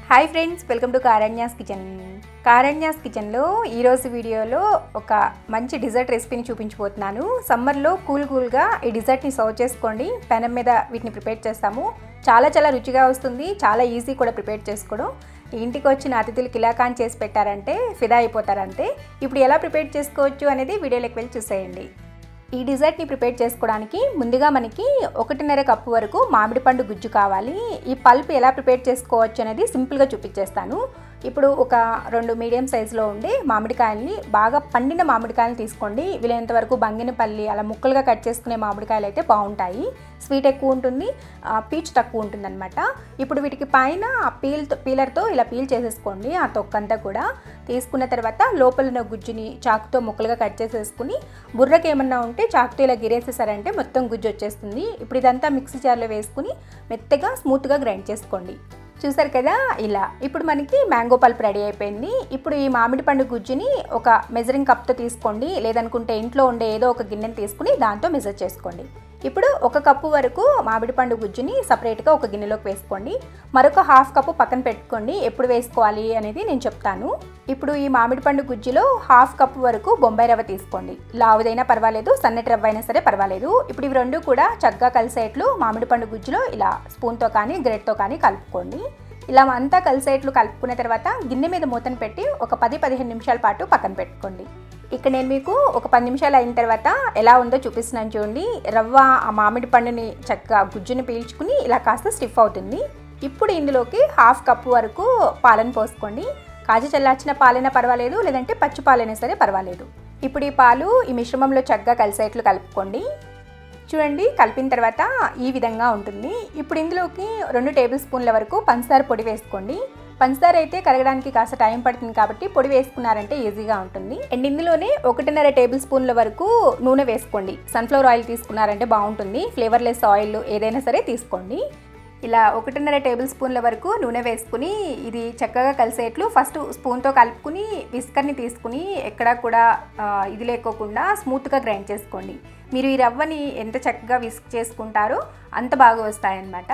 hi friends welcome to Karanya's kitchen Karanya's కిచెన్లో ఈరోజు వీడియోలో ఒక మంచి డిజర్ట్ రెసిపీని చూపించబోతున్నాను సమ్మర్లో కూల్ కూల్గా ఈ డిజర్ట్ని సర్వ్ చేసుకోండి పెనం మీద వీటిని ప్రిపేర్ చేస్తాము చాలా చాలా రుచిగా వస్తుంది చాలా ఈజీ కూడా ప్రిపేర్ చేసుకోవడం ఇంటికి వచ్చిన అతిథులకి ఇలా కాన్ చేసి పెట్టారంటే ఫిదా అయిపోతారంతే ఇప్పుడు ఎలా ప్రిపేర్ చేసుకోవచ్చు అనేది వీడియోలోకి వెళ్ళి చూసేయండి ఈ డిజర్ట్ని ప్రిపేర్ చేసుకోవడానికి ముందుగా మనకి ఒకటిన్నర కప్పు వరకు మామిడి పండు గుజ్జు కావాలి ఈ పల్ప్ ఎలా ప్రిపేర్ చేసుకోవచ్చు అనేది సింపుల్గా చూపించేస్తాను ఇప్పుడు ఒక రెండు మీడియం సైజులో ఉండే మామిడికాయల్ని బాగా పండిన మామిడికాయలు తీసుకోండి వీలైనంత వరకు బంగినపల్లి అలా ముక్కలుగా కట్ చేసుకునే మామిడికాయలు అయితే బాగుంటాయి స్వీట్ ఎక్కువ ఉంటుంది ఆ, పీచు తక్కువ ఉంటుందన్నమాట ఇప్పుడు వీటికి పైన ఆ పీల్ పీలర్తో ఇలా పీల్ చేసేసుకోండి ఆ తొక్కంతా కూడా తీసుకున్న తర్వాత లోపల ఉన్న గుజ్జుని చాకుతో ముక్కలుగా కట్ చేసేసుకుని బుర్రకి ఏమన్నా ఉంటే చాకుతో ఇలా గిరేసేసారంటే మొత్తం గుజ్జు వచ్చేస్తుంది ఇప్పుడు ఇదంతా మిక్సీ జార్లో వేసుకుని మెత్తగా స్మూత్గా గ్రైండ్ చేసుకోండి చూసారు కదా ఇలా ఇప్పుడు మనకి మ్యాంగో పల్ప్ రెడీ అయిపోయింది ఇప్పుడు ఈ మామిడి పండు గుజ్జుని ఒక మెజరింగ్ కప్తో తీసుకోండి లేదనుకుంటే ఇంట్లో ఉండే ఏదో ఒక గిన్నెని తీసుకుని దాంతో మెజర్ చేసుకోండి ఇప్పుడు ఒక కప్పు వరకు మామిడి పండు గుజ్జుని సపరేట్గా ఒక గిన్నెలోకి వేసుకోండి మరొక హాఫ్ కప్పు పక్కన పెట్టుకోండి ఎప్పుడు వేసుకోవాలి అనేది నేను చెప్తాను ఇప్పుడు ఈ మామిడి పండు గుజ్జులో హాఫ్ కప్పు వరకు బొంబాయి రవ్వ తీసుకోండి లావుదైనా పర్వాలేదు సన్నటి రవ్వ అయినా సరే పర్వాలేదు ఇప్పుడు ఇవి రెండు కూడా చక్కగా కలిసేట్లు మామిడి పండు గుజ్జులో ఇలా స్పూన్తో కానీ గ్రెడ్తో కానీ కలుపుకోండి ఇలా అంతా కలిసేట్లు కలుపుకున్న తర్వాత గిన్నె మీద మూతను పెట్టి ఒక పది పదిహేను నిమిషాల పాటు పక్కన పెట్టుకోండి ఇక్కడ నేను మీకు ఒక పది నిమిషాలు అయిన తర్వాత ఎలా ఉందో చూపిస్తున్నాను చూడండి రవ్వ ఆ మామిడి పండుని చక్కగా గుజ్జుని పీల్చుకుని ఇలా కాస్త స్టిఫ్ అవుతుంది ఇప్పుడు ఇందులోకి హాఫ్ కప్పు వరకు పాలను పోసుకోండి కాజు చల్లార్చిన పాలైనా పర్వాలేదు లేదంటే పచ్చి పాలైనా సరే పర్వాలేదు ఇప్పుడు ఈ పాలు ఈ మిశ్రమంలో చక్కగా కలిసేట్లు కలుపుకోండి చూడండి కలిపిన తర్వాత ఈ విధంగా ఉంటుంది ఇప్పుడు ఇందులోకి రెండు టేబుల్ స్పూన్ల వరకు పంచదార పొడి వేసుకోండి పంచదార అయితే కరగడానికి కాస్త టైం పడుతుంది కాబట్టి పొడి వేసుకున్నారంటే ఈజీగా ఉంటుంది అండ్ ఇందులోనే ఒకటిన్నర టేబుల్ స్పూన్ల వరకు నూనె వేసుకోండి సన్ఫ్లవర్ ఆయిల్ తీసుకున్నారంటే బాగుంటుంది ఫ్లేవర్లెస్ ఆయిల్ ఏదైనా సరే తీసుకోండి ఇలా ఒకటిన్నర టేబుల్ స్పూన్ల వరకు నూనె వేసుకుని ఇది చక్కగా కలిసేట్లు ఫస్ట్ స్పూన్తో కలుపుకుని విస్కర్ని తీసుకుని ఎక్కడా కూడా ఆ, ఇది లేకోకుండా స్మూత్గా గ్రైండ్ చేసుకోండి మీరు ఈ రవ్వని ఎంత చక్కగా విస్క్ చేసుకుంటారో అంత బాగా వస్తాయన్నమాట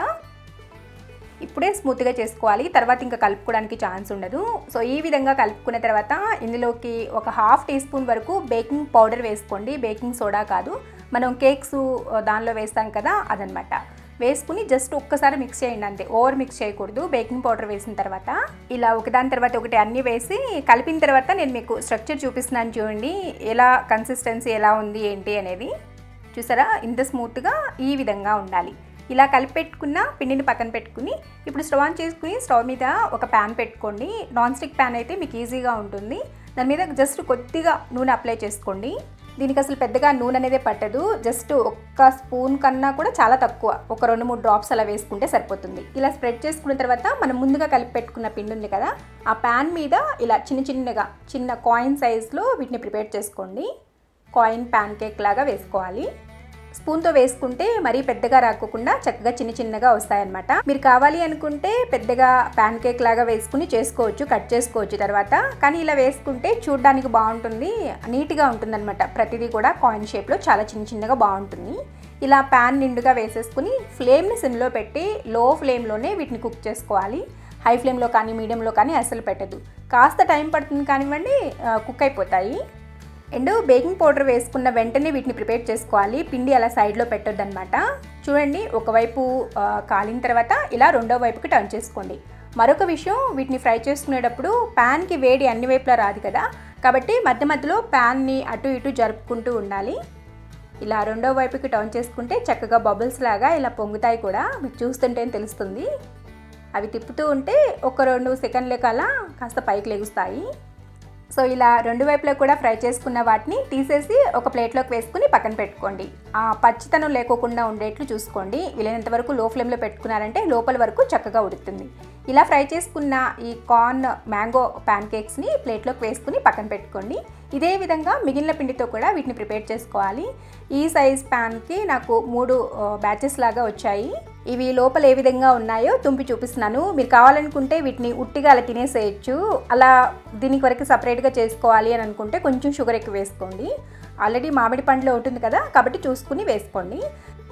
ఇప్పుడే స్మూత్గా చేసుకోవాలి తర్వాత ఇంకా కలుపుకోవడానికి ఛాన్స్ ఉండదు సో ఈ విధంగా కలుపుకున్న తర్వాత ఇందులోకి ఒక హాఫ్ టీ స్పూన్ వరకు బేకింగ్ పౌడర్ వేసుకోండి బేకింగ్ సోడా కాదు మనం కేక్స్ దానిలో వేస్తాం కదా అదనమాట వేసుకుని జస్ట్ ఒక్కసారి మిక్స్ చేయండి అంతే ఓవర్ మిక్స్ చేయకూడదు బేకింగ్ పౌడర్ వేసిన తర్వాత ఇలా ఒకదాని తర్వాత ఒకటి అన్నీ వేసి కలిపిన తర్వాత నేను మీకు స్ట్రక్చర్ చూపిస్తున్నాను చూడండి ఎలా కన్సిస్టెన్సీ ఎలా ఉంది ఏంటి అనేది చూసారా ఇంత స్మూత్గా ఈ విధంగా ఉండాలి ఇలా కలిపి పెట్టుకున్న పిండిని పక్కన పెట్టుకుని ఇప్పుడు స్టవ్ ఆన్ చేసుకుని స్టవ్ మీద ఒక ప్యాన్ పెట్టుకోండి నాన్ స్టిక్ ప్యాన్ అయితే మీకు ఈజీగా ఉంటుంది దాని మీద జస్ట్ కొద్దిగా నూనె అప్లై చేసుకోండి దీనికి అసలు పెద్దగా నూనె అనేది పట్టదు జస్ట్ ఒక్క స్పూన్ కన్నా కూడా చాలా తక్కువ ఒక రెండు మూడు డ్రాప్స్ అలా వేసుకుంటే సరిపోతుంది ఇలా స్ప్రెడ్ చేసుకున్న తర్వాత మనం ముందుగా కలిపి పెట్టుకున్న పిండి ఉంది కదా ఆ ప్యాన్ మీద ఇలా చిన్న చిన్నగా చిన్న కాయిన్ సైజ్లో వీటిని ప్రిపేర్ చేసుకోండి కాయిన్ ప్యాన్ కేక్ లాగా వేసుకోవాలి స్పూన్తో వేసుకుంటే మరీ పెద్దగా రాకోకుండా చక్కగా చిన్న చిన్నగా వస్తాయన్నమాట మీరు కావాలి అనుకుంటే పెద్దగా ప్యాన్ కేక్ లాగా వేసుకుని చేసుకోవచ్చు కట్ చేసుకోవచ్చు తర్వాత కానీ ఇలా వేసుకుంటే చూడడానికి బాగుంటుంది నీట్గా ఉంటుందన్నమాట ప్రతిదీ కూడా కాయిన్ షేప్లో చాలా చిన్న చిన్నగా బాగుంటుంది ఇలా ప్యాన్ నిండుగా వేసేసుకుని ఫ్లేమ్ని సిమ్లో పెట్టి లో ఫ్లేమ్లోనే వీటిని కుక్ చేసుకోవాలి హై ఫ్లేమ్లో కానీ మీడియంలో కానీ అసలు పెట్టదు కాస్త టైం పడుతుంది కానివ్వండి ఆ, కుక్ అయిపోతాయి అండ్ బేకింగ్ పౌడర్ వేసుకున్న వెంటనే వీటిని ప్రిపేర్ చేసుకోవాలి పిండి అలా సైడ్లో పెట్టొద్దన్నమాట చూడండి ఒకవైపు ఆ, కాలిన తర్వాత ఇలా రెండో వైపుకి టర్న్ చేసుకోండి మరొక విషయం వీటిని ఫ్రై చేసుకునేటప్పుడు ప్యాన్కి వేడి అన్ని వైపులా రాదు కదా కాబట్టి మధ్య మధ్యలో ప్యాన్ని అటు ఇటు జరుపుకుంటూ ఉండాలి ఇలా రెండో వైపుకి టర్న్ చేసుకుంటే చక్కగా బబుల్స్ లాగా ఇలా పొంగుతాయి కూడా మీకు చూస్తుంటే తెలుస్తుంది అవి తిప్పుతూ ఉంటే ఒక రెండు సెకండ్ల కల్లా కాస్త పైకి లెగుస్తాయి సో ఇలా రెండు వైపులా కూడా ఫ్రై చేసుకున్న వాటిని తీసేసి ఒక ప్లేట్లోకి వేసుకుని పక్కన పెట్టుకోండి ఆ పచ్చితనం లేకోకుండా ఉండేట్లు చూసుకోండి వీలైనంత వరకు లో ఫ్లేమ్లో పెట్టుకున్నారంటే లోపల వరకు చక్కగా ఉడుకుతుంది ఇలా ఫ్రై చేసుకున్న ఈ కార్న్ మ్యాంగో ప్యాన్ కేక్స్ని ప్లేట్లోకి వేసుకుని పక్కన పెట్టుకోండి ఇదే విధంగా మిగిలిన పిండితో కూడా వీటిని ప్రిపేర్ చేసుకోవాలి ఈ సైజ్ ప్యాన్కి నాకు మూడు బ్యాచెస్ లాగా వచ్చాయి ఇవి లోపల ఏ విధంగా ఉన్నాయో తుంపి చూపిస్తున్నాను మీరు కావాలనుకుంటే వీటిని ఉట్టిగా అలా తినేసేయచ్చు అలా దీనికి వరకు సపరేట్గా చేసుకోవాలి అని అనుకుంటే కొంచెం షుగర్ ఎక్కువ వేసుకోండి ఆల్రెడీ మామిడి పండులో ఉంటుంది కదా కాబట్టి చూసుకుని వేసుకోండి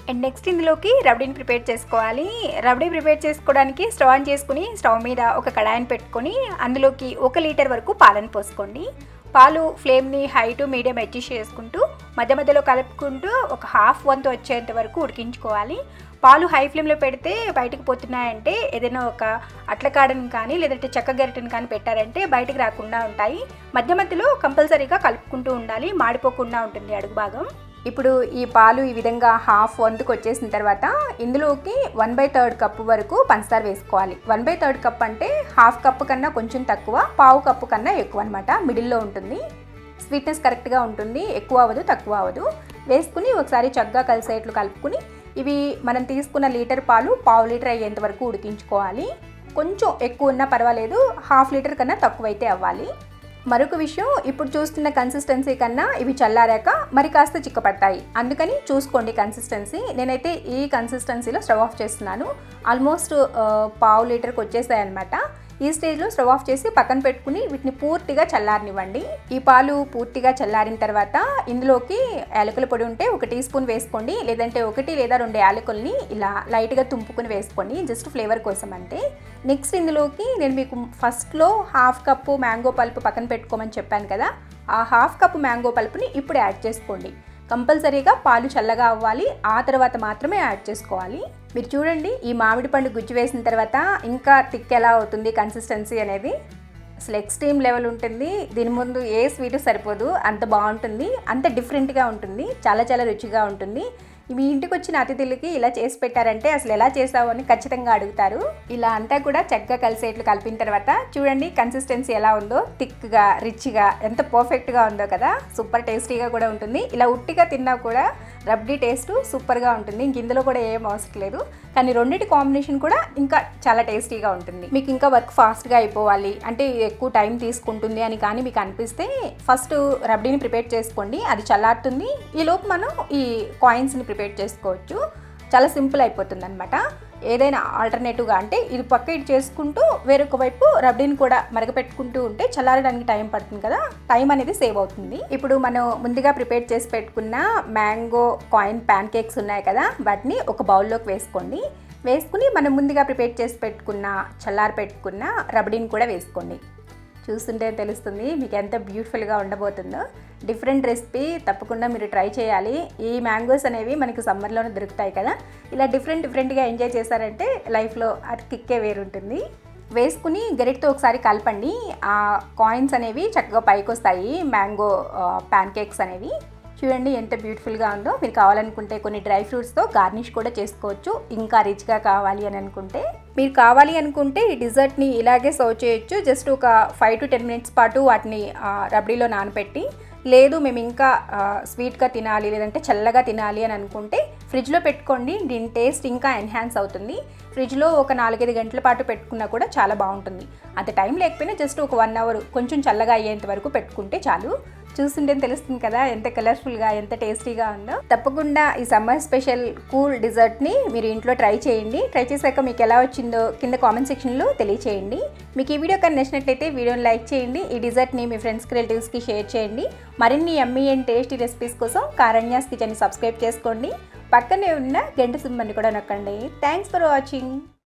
అండ్ నెక్స్ట్ ఇందులోకి రబడీని ప్రిపేర్ చేసుకోవాలి రబడీ ప్రిపేర్ చేసుకోవడానికి స్టవ్ ఆన్ చేసుకుని స్టవ్ మీద ఒక కడాయిని పెట్టుకొని అందులోకి ఒక లీటర్ వరకు పాలను పోసుకోండి పాలు ఫ్లేమ్ని హై టు మీడియం అడ్జస్ట్ చేసుకుంటూ మధ్య మధ్యలో కలుపుకుంటూ ఒక హాఫ్ వంతు వచ్చేంత వరకు ఉడికించుకోవాలి పాలు హై ఫ్లేమ్లో పెడితే బయటకు పోతున్నాయంటే ఏదైనా ఒక అట్లకాడని కానీ లేదంటే చెక్క గరిటెని కానీ పెట్టారంటే బయటకు రాకుండా ఉంటాయి మధ్య మధ్యలో కంపల్సరీగా కలుపుకుంటూ ఉండాలి మాడిపోకుండా ఉంటుంది అడుగు భాగం ఇప్పుడు ఈ పాలు ఈ విధంగా హాఫ్ వంతుకు వచ్చేసిన తర్వాత ఇందులోకి వన్ బై థర్డ్ కప్పు వరకు పంచదార వేసుకోవాలి వన్ బై థర్డ్ కప్ అంటే హాఫ్ కప్పు కన్నా కొంచెం తక్కువ పావు కప్పు కన్నా ఎక్కువ అనమాట మిడిల్లో ఉంటుంది స్వీట్నెస్ కరెక్ట్గా ఉంటుంది ఎక్కువ అవ్వదు తక్కువ అవ్వదు వేసుకుని ఒకసారి చక్కగా కలిసేట్లు కలుపుకుని ఇవి మనం తీసుకున్న లీటర్ పాలు పావు లీటర్ అయ్యేంత వరకు ఉడికించుకోవాలి కొంచెం ఎక్కువ ఉన్నా పర్వాలేదు హాఫ్ లీటర్ కన్నా తక్కువైతే అవ్వాలి మరొక విషయం ఇప్పుడు చూస్తున్న కన్సిస్టెన్సీ కన్నా ఇవి చల్లారాక మరి కాస్త చిక్కపడతాయి అందుకని చూసుకోండి కన్సిస్టెన్సీ నేనైతే ఈ కన్సిస్టెన్సీలో స్టవ్ ఆఫ్ చేస్తున్నాను ఆల్మోస్ట్ పావు లీటర్కి వచ్చేసాయి అనమాట ఈ స్టేజ్లో స్టవ్ ఆఫ్ చేసి పక్కన పెట్టుకుని వీటిని పూర్తిగా చల్లారనివ్వండి ఈ పాలు పూర్తిగా చల్లారిన తర్వాత ఇందులోకి యాలకుల పొడి ఉంటే ఒక టీ స్పూన్ వేసుకోండి లేదంటే ఒకటి లేదా రెండు యాలకుల్ని ఇలా లైట్గా తుంపుకుని వేసుకోండి జస్ట్ ఫ్లేవర్ కోసం అంతే నెక్స్ట్ ఇందులోకి నేను మీకు ఫస్ట్లో హాఫ్ కప్పు మ్యాంగో పల్పు పక్కన పెట్టుకోమని చెప్పాను కదా ఆ హాఫ్ కప్పు మ్యాంగో పల్పుని ఇప్పుడు యాడ్ చేసుకోండి కంపల్సరీగా పాలు చల్లగా అవ్వాలి ఆ తర్వాత మాత్రమే యాడ్ చేసుకోవాలి మీరు చూడండి ఈ మామిడి పండు గుజ్జు వేసిన తర్వాత ఇంకా థిక్ ఎలా అవుతుంది కన్సిస్టెన్సీ అనేది అసలు ఎక్స్ట్రీమ్ లెవెల్ ఉంటుంది దీని ముందు ఏ స్వీట్ సరిపోదు అంత బాగుంటుంది అంత డిఫరెంట్గా ఉంటుంది చాలా చాలా రుచిగా ఉంటుంది మీ ఇంటికి వచ్చిన అతిథులకి ఇలా చేసి పెట్టారంటే అసలు ఎలా చేసావు అని ఖచ్చితంగా అడుగుతారు ఇలా అంతా కూడా చక్కగా కలిసేట్లు కలిపిన తర్వాత చూడండి కన్సిస్టెన్సీ ఎలా ఉందో థిక్గా రిచ్గా ఎంత పర్ఫెక్ట్గా ఉందో కదా సూపర్ టేస్టీగా కూడా ఉంటుంది ఇలా ఉట్టిగా తిన్నా కూడా రబ్డీ టేస్ట్ సూపర్గా ఉంటుంది ఇంక ఇందులో కూడా ఏం అవసరం లేదు కానీ రెండింటి కాంబినేషన్ కూడా ఇంకా చాలా టేస్టీగా ఉంటుంది మీకు ఇంకా వర్క్ ఫాస్ట్గా అయిపోవాలి అంటే ఎక్కువ టైం తీసుకుంటుంది అని కానీ మీకు అనిపిస్తే ఫస్ట్ రబ్డీని ప్రిపేర్ చేసుకోండి అది చల్లారుతుంది ఈలోపు మనం ఈ కాయిన్స్ని ప్రిపేర్ చేసుకోవచ్చు చాలా సింపుల్ అయిపోతుంది అనమాట ఏదైనా ఆల్టర్నేటివ్గా అంటే ఇది పక్క ఇటు చేసుకుంటూ వేరొక వైపు రబ్డీని కూడా మరగపెట్టుకుంటూ ఉంటే చల్లారడానికి టైం పడుతుంది కదా టైం అనేది సేవ్ అవుతుంది ఇప్పుడు మనం ముందుగా ప్రిపేర్ చేసి పెట్టుకున్న మ్యాంగో కాయిన్ ప్యాన్ కేక్స్ ఉన్నాయి కదా వాటిని ఒక బౌల్లోకి వేసుకోండి వేసుకుని మనం ముందుగా ప్రిపేర్ చేసి పెట్టుకున్న చల్లారి పెట్టుకున్న రబడీని కూడా వేసుకోండి చూస్తుంటే తెలుస్తుంది మీకు ఎంత బ్యూటిఫుల్గా ఉండబోతుందో డిఫరెంట్ రెసిపీ తప్పకుండా మీరు ట్రై చేయాలి ఈ మ్యాంగోస్ అనేవి మనకి సమ్మర్లోనే దొరుకుతాయి కదా ఇలా డిఫరెంట్ డిఫరెంట్గా ఎంజాయ్ చేశారంటే లైఫ్లో అది కిక్కే వేరుంటుంది వేసుకుని గరిటతో ఒకసారి కలపండి ఆ కాయిన్స్ అనేవి చక్కగా పైకి వస్తాయి మ్యాంగో ప్యాన్ కేక్స్ అనేవి చూడండి ఎంత బ్యూటిఫుల్గా ఉందో మీరు కావాలనుకుంటే కొన్ని డ్రై ఫ్రూట్స్తో గార్నిష్ కూడా చేసుకోవచ్చు ఇంకా రిచ్గా కావాలి అని అనుకుంటే మీరు కావాలి అనుకుంటే ఈ డిజర్ట్ని ఇలాగే సర్వ్ చేయొచ్చు జస్ట్ ఒక ఫైవ్ టు టెన్ మినిట్స్ పాటు వాటిని రబడీలో నానబెట్టి లేదు మేము ఇంకా స్వీట్గా తినాలి లేదంటే చల్లగా తినాలి అని అనుకుంటే ఫ్రిడ్జ్లో పెట్టుకోండి దీని టేస్ట్ ఇంకా ఎన్హాన్స్ అవుతుంది ఫ్రిడ్జ్లో ఒక నాలుగైదు గంటల పాటు పెట్టుకున్నా కూడా చాలా బాగుంటుంది అంత టైం లేకపోయినా జస్ట్ ఒక వన్ అవర్ కొంచెం చల్లగా అయ్యేంత వరకు పెట్టుకుంటే చాలు చూస్తుంటే తెలుస్తుంది కదా ఎంత కలర్ఫుల్గా ఎంత టేస్టీగా ఉందో తప్పకుండా ఈ సమ్మర్ స్పెషల్ కూల్ డిజర్ట్ని మీరు ఇంట్లో ట్రై చేయండి ట్రై చేశాక మీకు ఎలా వచ్చిందో కింద కామెంట్ సెక్షన్లో తెలియచేయండి మీకు ఈ వీడియో కానీ నచ్చినట్లయితే వీడియోని లైక్ చేయండి ఈ డిజర్ట్ని మీ ఫ్రెండ్స్కి రిలేటివ్స్కి షేర్ చేయండి మరిన్ని ఎమ్మీ అండ్ టేస్టీ రెసిపీస్ కోసం కారణ్యాస్ కిచెన్ని సబ్స్క్రైబ్ చేసుకోండి పక్కనే ఉన్న గంట సింబల్ని కూడా నొక్కండి థ్యాంక్స్ ఫర్ వాచింగ్